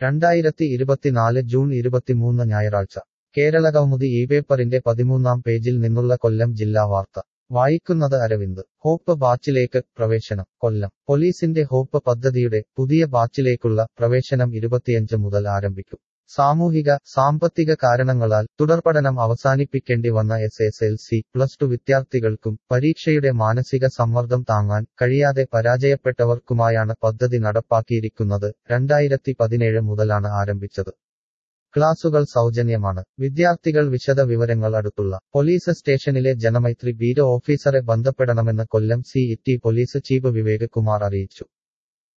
രണ്ടായിരത്തി ഇരുപത്തിനാല് ജൂൺ ഇരുപത്തിമൂന്ന് ഞായറാഴ്ച കേരള കൗമുദി ഈ പേപ്പറിന്റെ പതിമൂന്നാം പേജിൽ നിന്നുള്ള കൊല്ലം ജില്ലാ വാർത്ത വായിക്കുന്നത് അരവിന്ദ് ഹോപ്പ് ബാച്ചിലേക്ക് പ്രവേശനം കൊല്ലം പോലീസിന്റെ ഹോപ്പ് പദ്ധതിയുടെ പുതിയ ബാച്ചിലേക്കുള്ള പ്രവേശനം ഇരുപത്തിയഞ്ച് മുതൽ ആരംഭിക്കും സാമൂഹിക സാമ്പത്തിക കാരണങ്ങളാൽ തുടർപഠനം അവസാനിപ്പിക്കേണ്ടി വന്ന S S L C plus two വിദ്യാർത്ഥികൾക്കും പരീക്ഷയുടെ മാനസിക സമ്മർദ്ദം താങ്ങാൻ കഴിയാതെ പരാജയപ്പെട്ടവർക്കുമായാണ് പദ്ധതി നടപ്പാക്കിയിരിക്കുന്നത് രണ്ടായിരത്തി പതിനേഴ് മുതലാണ് ആരംഭിച്ചത് ക്ലാസുകൾ സൗജന്യമാണ് വിദ്യാർത്ഥികൾ വിശദ വിവരങ്ങൾ അടുത്തുള്ള പോലീസ് സ്റ്റേഷനിലെ ജനമൈത്രി ബീരോ ഓഫീസറെ ബന്ധപ്പെടണമെന്ന് Kollam city police chief Vivek Kumar അറിയിച്ചു